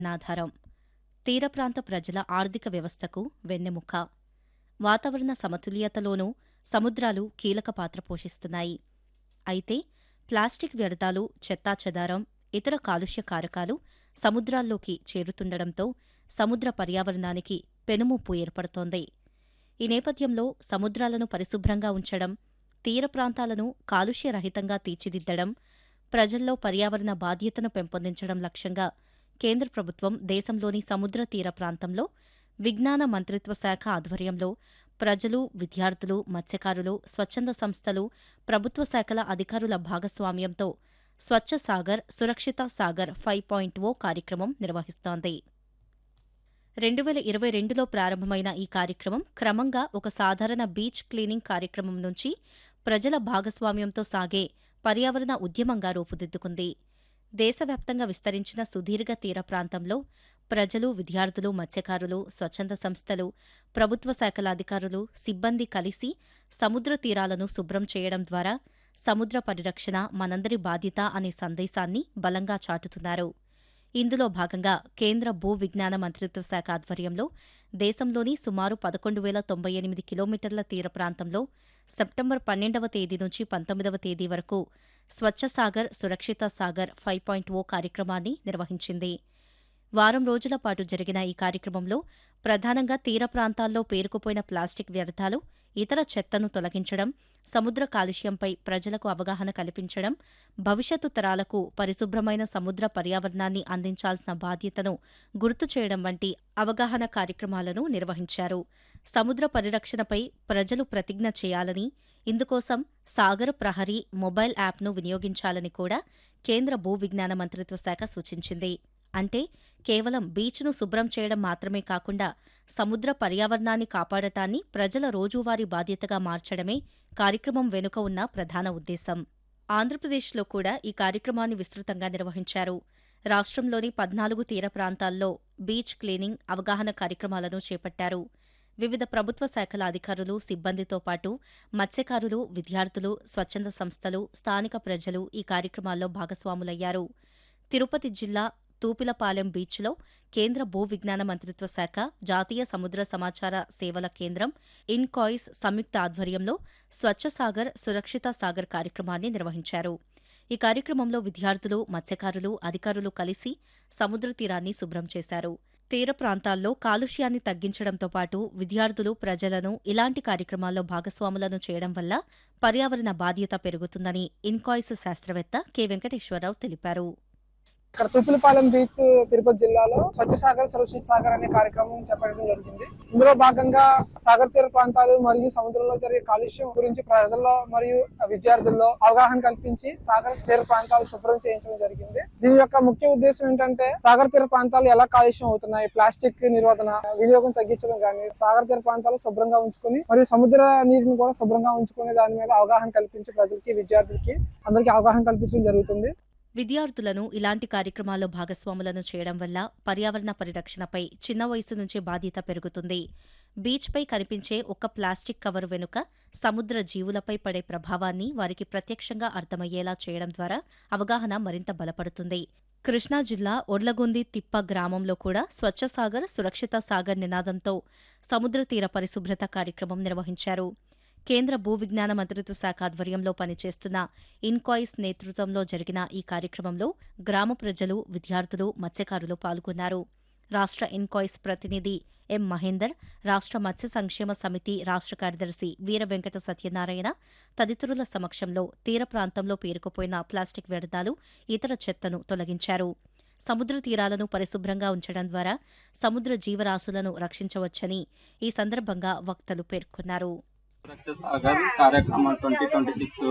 నాధారం తీర ప్రాంత ప్రజల ఆర్థిక వ్యవస్థకు వెన్నెముక వాతావరణ సమతుల్యతలోనూ సముద్రాలు కీలక పాత్ర పోషిస్తున్నాయి అయితే ప్లాస్టిక్ వ్యర్థాలు చెత్తాచెదారం ఇతర కాలుష్య కారకాలు సముద్రాల్లోకి చేరుతుండడంతో సముద్ర పర్యావరణానికి పెనుముప్పు ఏర్పడుతోంది ఈ నేపథ్యంలో సముద్రాలను పరిశుభ్రంగా ఉంచడం తీర ప్రాంతాలను కాలుష్యరహితంగా తీర్చిదిద్దడం ప్రజల్లో పర్యావరణ బాధ్యతను పెంపొందించడం లక్ష్యంగా కేంద్ర ప్రభుత్వం దేశంలోని సముద్ర తీర ప్రాంతంలో విజ్ఞాన మంత్రిత్వ శాఖ ఆధ్వర్యంలో ప్రజలు విద్యార్థులు మత్స్యకారులు స్వచ్ఛంద సంస్థలు ప్రభుత్వ శాఖల అధికారుల భాగస్వామ్యంతో స్వచ్ఛ సాగర్ సురక్షిత సాగర్ ఫైవ్ పాయింట్ ఓ కార్యక్రమం నిర్వహిస్తోంది రెండు వేల ఇరవై రెండులో ప్రారంభమైన ఈ కార్యక్రమం క్రమంగా ఒక సాధారణ బీచ్ క్లీనింగ్ కార్యక్రమం నుంచి ప్రజల భాగస్వామ్యంతో సాగే పర్యావరణ ఉద్యమంగా రూపుదిద్దుకుంది దేశవ్యాప్తంగా విస్తరించిన సుదీర్ఘ తీర ప్రాంతంలో ప్రజలు విద్యార్థులు మత్స్యకారులు స్వచ్ఛంద సంస్థలు ప్రభుత్వ శాఖల అధికారులు సిబ్బంది కలిసి సముద్ర తీరాలను శుభ్రం చేయడం ద్వారా సముద్ర పరిరక్షణ మనందరి బాధ్యత అనే సందేశాన్ని బలంగా చాటుతున్నారు ఇందులో భాగంగా కేంద్ర భూ విజ్ఞాన మంత్రిత్వ శాఖ ఆధ్వర్యంలో దేశంలోని సుమారు పదకొండు వేల తొంభై ఎనిమిది కిలోమీటర్ల తీర ప్రాంతంలో సెప్టెంబర్ పన్నెండవ తేదీ నుంచి పంతొమ్మిదవ తేదీ వరకు స్వచ్ఛ సాగర్ సురక్షిత సాగర్ ఫైవ్ పాయింట్ ఓ కార్యక్రమాన్ని నిర్వహించింది వారం రోజుల పాటు జరిగిన ఈ కార్యక్రమంలో ప్రధానంగా తీర ప్రాంతాల్లో పేరుకుపోయిన ప్లాస్టిక్ వ్యర్థాలు ఇతర చెత్తను తొలగించడం సముద్ర కాలుష్యంపై ప్రజలకు అవగాహన కల్పించడం భవిష్యత్తు తరాలకు పరిశుభ్రమైన సముద్ర పర్యావరణాన్ని అందించాల్సిన బాధ్యతను గుర్తు చేయడం వంటి అవగాహన కార్యక్రమాలను నిర్వహించారు సముద్ర పరిరక్షణపై ప్రజలు ప్రతిజ్ఞ చేయాలని ఇందుకోసం సాగర్ ప్రహరీ మొబైల్ యాప్ను వినియోగించాలని కూడా కేంద్ర భూ విజ్ఞాన మంత్రిత్వ శాఖ సూచించింది అంటే కేవలం బీచ్ను శుభ్రం చేయడం మాత్రమే కాకుండా సముద్ర పర్యావరణాన్ని కాపాడటాన్ని ప్రజల రోజువారీ బాధ్యతగా మార్చడమే కార్యక్రమం వెనుక ఉన్న ప్రధాన ఉద్దేశం ఆంధ్రప్రదేశ్లో కూడా ఈ కార్యక్రమాన్ని విస్తృతంగా నిర్వహించారు రాష్ట్రంలోని పద్నాలుగు తీర ప్రాంతాల్లో బీచ్ క్లీనింగ్ అవగాహన కార్యక్రమాలను చేపట్టారు వివిధ ప్రభుత్వ శాఖల అధికారులు సిబ్బందితో పాటు మత్స్యకారులు విద్యార్థులు స్వచ్ఛంద సంస్థలు స్థానిక ప్రజలు ఈ కార్యక్రమాల్లో భాగస్వాములయ్యారు తిరుపతి జిల్లా తూపిలపాలెం బీచ్లో కేంద్ర భూ విజ్ఞాన మంత్రిత్వ శాఖ జాతీయ సముద్ర సమాచార సేవల కేంద్రం ఇన్కాయిస్ సంయుక్త ఆధ్వర్యంలో స్వచ్ఛ సాగర్ సురక్షిత సాగర్ కార్యక్రమాన్ని నిర్వహించారు ఈ కార్యక్రమంలో విద్యార్థులు మత్స్యకారులు అధికారులు కలిసి సముద్ర తీరాన్ని శుభ్రం చేశారు తీర ప్రాంతాల్లో కాలుష్యాన్ని తగ్గించడంతో పాటు విద్యార్థులు ప్రజలను ఇలాంటి కార్యక్రమాల్లో భాగస్వాములను చేయడం వల్ల పర్యావరణ బాధ్యత పెరుగుతుందని ఇన్కాయిస్ శాస్త్రవేత్త కె వెంకటేశ్వరరావు తెలిపారు ఇక్కడ తూపులపాలెం బీచ్ తిరుపతి జిల్లాలో స్వచ్ఛ సాగర్ సురక్షిత సాగర్ అనే కార్యక్రమం చేపట్టడం జరిగింది ఇందులో భాగంగా సాగర్ తీర ప్రాంతాలు మరియు సముద్రంలో జరిగే కాలుష్యం గురించి ప్రజల్లో మరియు విద్యార్థుల్లో అవగాహన కల్పించి సాగర్ తీర ప్రాంతాలు శుభ్రం చేయించడం జరిగింది దీని యొక్క ముఖ్య ఉద్దేశం ఏంటంటే సాగర్ తీర ప్రాంతాలు ఎలా కాలుష్యం అవుతున్నాయి ప్లాస్టిక్ నిరోధన వినియోగం తగ్గించడం కానీ సాగర్ తీర ప్రాంతాలు శుభ్రంగా ఉంచుకొని మరియు సముద్ర నీటిని కూడా శుభ్రంగా ఉంచుకునే దాని మీద అవగాహన కల్పించి ప్రజలకి విద్యార్థులకి అందరికీ అవగాహన కల్పించడం జరుగుతుంది విద్యార్థులను ఇలాంటి కార్యక్రమాల్లో భాగస్వాములను చేయడం వల్ల పర్యావరణ పరిరక్షణపై చిన్న వయసు నుంచే బాధ్యత పెరుగుతుంది బీచ్పై కనిపించే ఒక ప్లాస్టిక్ కవర్ వెనుక సముద్ర జీవులపై పడే ప్రభావాన్ని వారికి ప్రత్యక్షంగా అర్థమయ్యేలా చేయడం ద్వారా అవగాహన మరింత బలపడుతుంది కృష్ణా జిల్లా ఒడ్లగొంది తిప్ప గ్రామంలో కూడా స్వచ్ఛ సాగర్ సురక్షిత సాగర్ నినాదంతో సముద్ర తీర పరిశుభ్రత కార్యక్రమం నిర్వహించారు కేంద్ర భూ విజ్ఞాన మంత్రిత్వ శాఖ ఆధ్వర్యంలో పనిచేస్తున్న ఇన్కాయిస్ నేతృత్వంలో జరిగిన ఈ కార్యక్రమంలో గ్రామ ప్రజలు విద్యార్థులు మత్స్యకారులు పాల్గొన్నారు రాష్ట్ర ఇన్కాయిస్ ప్రతినిధి ఎం మహేందర్ రాష్ట్ర మత్స్య సంక్షేమ సమితి రాష్ట్ర కార్యదర్శి వీర వెంకట సత్యనారాయణ తదితరుల సమక్షంలో తీర ప్రాంతంలో పేరుకుపోయిన ప్లాస్టిక్ వ్యర్థాలు ఇతర చెత్తను తొలగించారు సముద్ర తీరాలను పరిశుభ్రంగా ఉంచడం ద్వారా సముద్ర జీవరాశులను రక్షించవచ్చని ఈ సందర్భంగా వక్తలు పేర్కొన్నారు సురక్ష సాగర్ కార్యక్రమం ట్వంటీ ట్వంటీ సిక్స్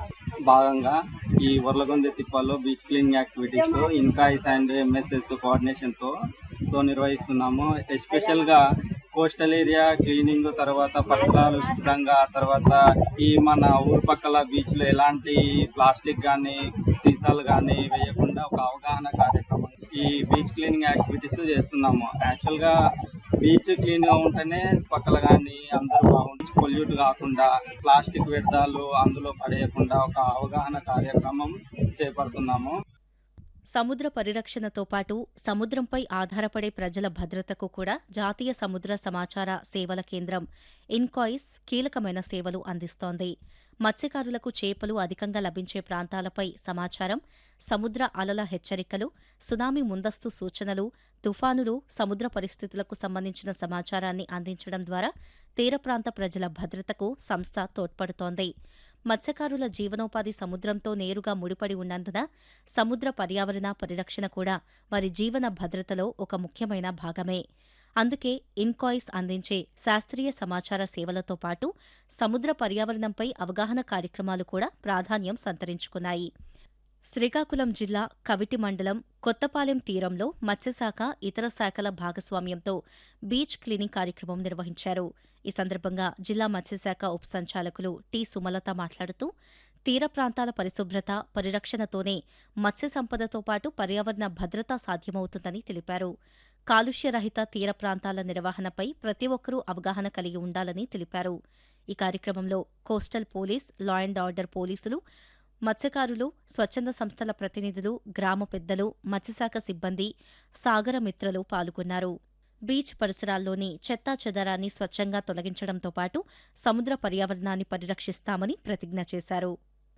భాగంగా ఈ వర్లగొంది తిప్పల్లో beach cleaning activities INCOIS and MSS coordination తో సో నిర్వహిస్తున్నాము ఎస్పెషల్ గా కోస్టల్ ఏరియా క్లీనింగ్ తర్వాత పరిసరాలు శుభ్రంగా తర్వాత ఈ మన ఊరు పక్కల బీచ్ లో ఎలాంటి ప్లాస్టిక్ కానీ సీసాలు కానీ వేయకుండా ఒక అవగాహన కార్యక్రమం ఈ బీచ్ క్లీనింగ్ యాక్టివిటీస్ చేస్తున్నాము యాక్చువల్ గా బీచ్ క్లీన్ గా ఉంటేనే పక్కల కానీ అందరూ బాగుంటుంది పొల్యూట్ కాకుండా ప్లాస్టిక్ వ్యర్థాలు అందులో పడేయకుండా ఒక అవగాహన కార్యక్రమం చేపడుతున్నాము సముద్ర పరిరక్షణతో పాటు సముద్రంపై ఆధారపడే ప్రజల భద్రతకు కూడా జాతీయ సముద్ర సమాచార సేవల కేంద్రం ఇన్కాయిస్ కీలకమైన సేవలు అందిస్తోంది మత్స్యకారులకు చేపలు అధికంగా లభించే ప్రాంతాలపై సమాచారం సముద్ర అలల హెచ్చరికలు సునామీ ముందస్తు సూచనలు తుఫానులు సముద్ర పరిస్థితులకు సంబంధించిన సమాచారాన్ని అందించడం ద్వారా తీర ప్రాంత ప్రజల భద్రతకు సంస్థ తోడ్పడుతోంది మత్స్యకారుల జీవనోపాధి సముద్రంతో నేరుగా ముడిపడి ఉన్నందున సముద్ర పర్యావరణ పరిరక్షణ కూడా వారి జీవన భద్రతలో ఒక ముఖ్యమైన భాగమే అందుకే ఇన్కాయిస్ అందించే శాస్త్రీయ సమాచార సేవలతో పాటు సముద్ర పర్యావరణంపై అవగాహన కార్యక్రమాలు కూడా ప్రాధాన్యం సంతరించుకున్నాయి శ్రీకాకుళం జిల్లా కవిటి మండలం కొత్తపాలెం తీరంలో మత్స్యశాఖ ఇతర శాఖల భాగస్వామ్యంతో బీచ్ క్లీనింగ్ కార్యక్రమం నిర్వహించారు ఈ సందర్భంగా జిల్లా మత్స్యశాఖ ఉప సంచాలకులు టి సుమలత మాట్లాడుతూ తీర ప్రాంతాల పరిశుభ్రత పరిరక్షణతోనే మత్స్య సంపదతో పాటు పర్యావరణ భద్రత సాధ్యమవుతుందని తెలిపారు కాలుష్యరహిత తీర ప్రాంతాల నిర్వహణపై ప్రతి ఒక్కరూ అవగాహన కలిగి ఉండాలని తెలిపారు ఈ కార్యక్రమంలో coastal police law and order పోలీసులు మత్స్యకారులు స్వచ్ఛంద సంస్థల ప్రతినిధులు గ్రామ పెద్దలు మత్స్యశాఖ సిబ్బంది సాగర మిత్రులు పాల్గొన్నారు బీచ్ పరిసరాల్లోని చెత్తా చెదరాన్ని స్వచ్ఛంగా తొలగించడంతో పాటు సముద్ర పర్యావరణాన్ని పరిరక్షిస్తామని ప్రతిజ్ఞ చేశారు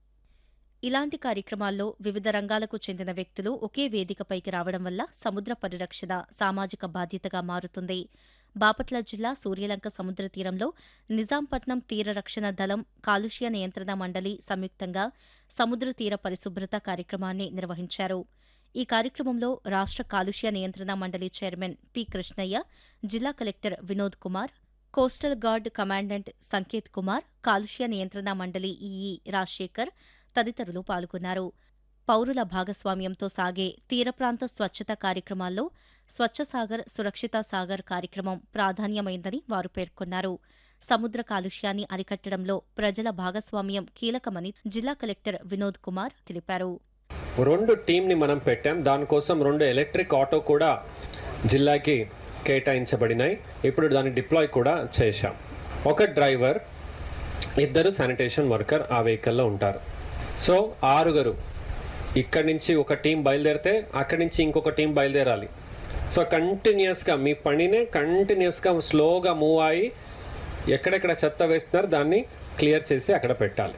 ఇలాంటి కార్యక్రమాల్లో వివిధ రంగాలకు చెందిన వ్యక్తులు ఒకే వేదికపైకి రావడం వల్ల సముద్ర పరిరక్షణ సామాజిక బాధ్యతగా మారుతుంది బాపట్ల జిల్లా సూర్యలంక సముద్ర తీరంలో నిజాంపట్నం తీర రక్షణ దళం కాలుష్య నియంత్రణ మండలి సంయుక్తంగా సముద్ర తీర పరిశుభ్రత కార్యక్రమాన్ని నిర్వహించారు ఈ కార్యక్రమంలో రాష్ట్ర కాలుష్య నియంత్రణ మండలి చైర్మన్ పి కృష్ణయ్య జిల్లా collector Vinod Kumar coastal guard commandant Sanket Kumar కాలుష్య నియంత్రణ మండలి ఈఈ రాజశేఖర్ తదితరులు పాల్గొన్నారు పౌరుల భాగస్వామ్యంతో సాగే తీర ప్రాంత స్వచ్ఛత కార్యక్రమాల్లో స్వచ్ఛ సాగర్ సురక్షిత సాగర్ కార్యక్రమం ప్రాధాన్యమైందని వారు పేర్కొన్నారు సముద్ర కాలుష్యాన్ని అరికట్టడంలో ప్రజల భాగస్వామ్యం కీలకమని జిల్లా కలెక్టర్ వినోద్ కుమార్ తెలిపారు రెండు టీంని మనం పెట్టాం దానికోసం రెండు ఎలక్ట్రిక్ ఆటో కూడా జిల్లాకి కేటాయించబడినాయి ఇప్పుడు దాన్ని డిప్లాయ్ కూడా చేశాం ఒక డ్రైవర్ ఇద్దరు శానిటేషన్ వర్కర్ ఆ వెహికల్లో ఉంటారు సో ఆరుగురు ఇక్కడి నుంచి ఒక టీం బయలుదేరితే అక్కడి నుంచి ఇంకొక టీం బయలుదేరాలి సో కంటిన్యూస్గా మీ పనినే కంటిన్యూస్గా స్లోగా మూవ్ అయ్యి ఎక్కడెక్కడ చెత్త వేస్తున్నారు దాన్ని క్లియర్ చేసి అక్కడ పెట్టాలి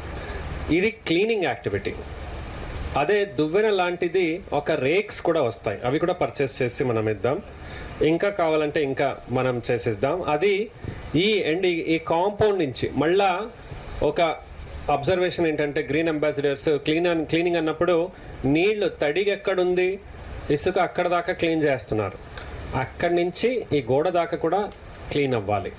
ఇది క్లీనింగ్ యాక్టివిటీ అదే దువ్వెన లాంటిది ఒక రేక్స్ కూడా వస్తాయి అవి కూడా పర్చేస్ చేసి మనం ఇద్దాం ఇంకా కావాలంటే ఇంకా మనం చేసేద్దాం అది ఈ ఎండ్ ఈ కాంపౌండ్ నుంచి మళ్ళా ఒక అబ్జర్వేషన్ ఏంటంటే గ్రీన్ అంబాసిడర్స్ క్లీన్ క్లీనింగ్ అన్నప్పుడు నీళ్లు తడిగా ఎక్కడుంది ఇసుక అక్కడ దాకా క్లీన్ చేస్తున్నారు అక్కడి నుంచి ఈ గోడ దాకా కూడా క్లీన్ అవ్వాలి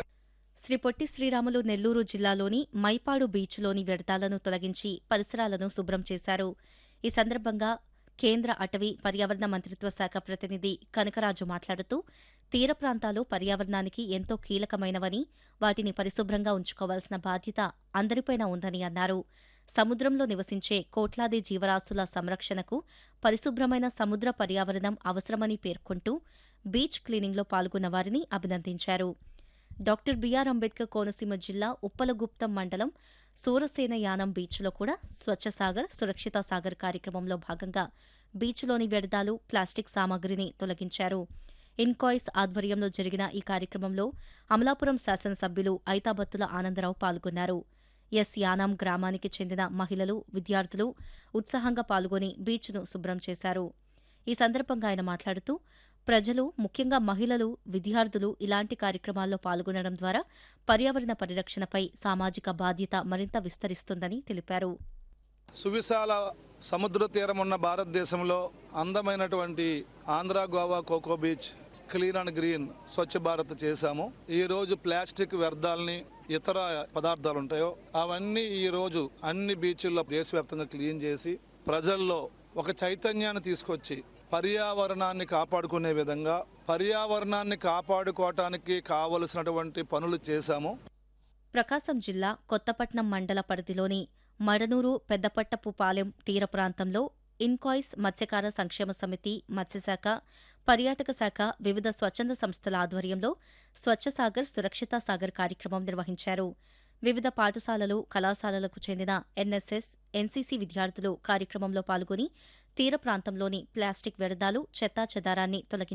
శ్రీ పొట్టి శ్రీరాములు నెల్లూరు జిల్లాలోని మైపాడు బీచ్లోని వ్యర్థాలను తొలగించి పరిసరాలను శుభ్రం చేశారు ఈ సందర్భంగా కేంద్ర అటవీ పర్యావరణ మంత్రిత్వ శాఖ ప్రతినిధి కనకరాజు మాట్లాడుతూ తీర ప్రాంతాలు పర్యావరణానికి ఎంతో కీలకమైనవని వాటిని పరిశుభ్రంగా ఉంచుకోవాల్సిన బాధ్యత అందరిపైన ఉందని అన్నారు సముద్రంలో నివసించే కోట్లాది జీవరాశుల సంరక్షణకు పరిశుభ్రమైన సముద్ర పర్యావరణం అవసరమని పేర్కొంటూ బీచ్ క్లీనింగ్లో పాల్గొన్న వారిని అభినందించారు డాక్టర్ బిఆర్ అంబేద్కర్ కోనసీమ జిల్లా ఉప్పలగుప్తం మండలం సూరసేన యానం బీచ్లో కూడా స్వచ్ఛ సాగర్ సురక్షిత సాగర్ కార్యక్రమంలో భాగంగా బీచ్లోని వ్యర్థాలు ప్లాస్టిక్ సామాగ్రిని తొలగించారు ఇన్కాయిస్ ఆధ్వర్యంలో జరిగిన ఈ కార్యక్రమంలో అమలాపురం శాసనసభ్యులు ఐతాబత్తుల ఆనందరావు పాల్గొన్నారు ఎస్ యానాం గ్రామానికి చెందిన మహిళలు విద్యార్థులు ఉత్సాహంగా పాల్గొని బీచ్ను శుభ్రం చేశారు ఈ సందర్భంగా ఆయన మాట్లాడుతూ ప్రజలు ముఖ్యంగా మహిళలు విద్యార్థులు ఇలాంటి కార్యక్రమాల్లో పాల్గొనడం ద్వారా పర్యావరణ పరిరక్షణపై సామాజిక బాధ్యత మరింత విస్తరిస్తుందని తెలిపారు సువిశాల సముద్ర తీరం ఉన్న భారతదేశంలో అందమైనటువంటి Andhra Goa Coco beach clean and green Swachh Bharat చేశాము ఈ రోజు ప్లాస్టిక్ వ్యర్థాలని ఇతర పదార్థాలు ఉంటాయో అవన్నీ ఈ రోజు అన్ని బీచ్ల్లో దేశవ్యాప్తంగా క్లీన్ చేసి ప్రజల్లో ఒక చైతన్యాన్ని తీసుకొచ్చి పర్యావరణాన్ని కాపాడుకునే విధంగా పర్యావరణాన్ని కాపాడుకోవటానికి కావలసినటువంటి పనులు చేశాము ప్రకాశం జిల్లా కొత్తపట్నం మండల పరిధిలోని మడనూరు పెద్దపట్టపు పాలెం తీర ప్రాంతంలో ఇన్కాయిస్ మత్స్యకార సంక్షేమ సమితి మత్స్యశాఖ పర్యాటక శాఖ వివిధ స్వచ్ఛంద సంస్థల ఆధ్వర్యంలో స్వచ్ఛ సాగర్ సురక్షిత సాగర్ కార్యక్రమం నిర్వహించారు వివిధ పాఠశాలలు కళాశాలలకు చెందిన ఎన్ఎస్ఎస్ ఎన్సీసీ విద్యార్థులు కార్యక్రమంలో పాల్గొని తీర ప్రాంతంలోని ప్లాస్టిక్ వ్యర్థాలు చెత్తాచెదారాన్ని తొలగించారు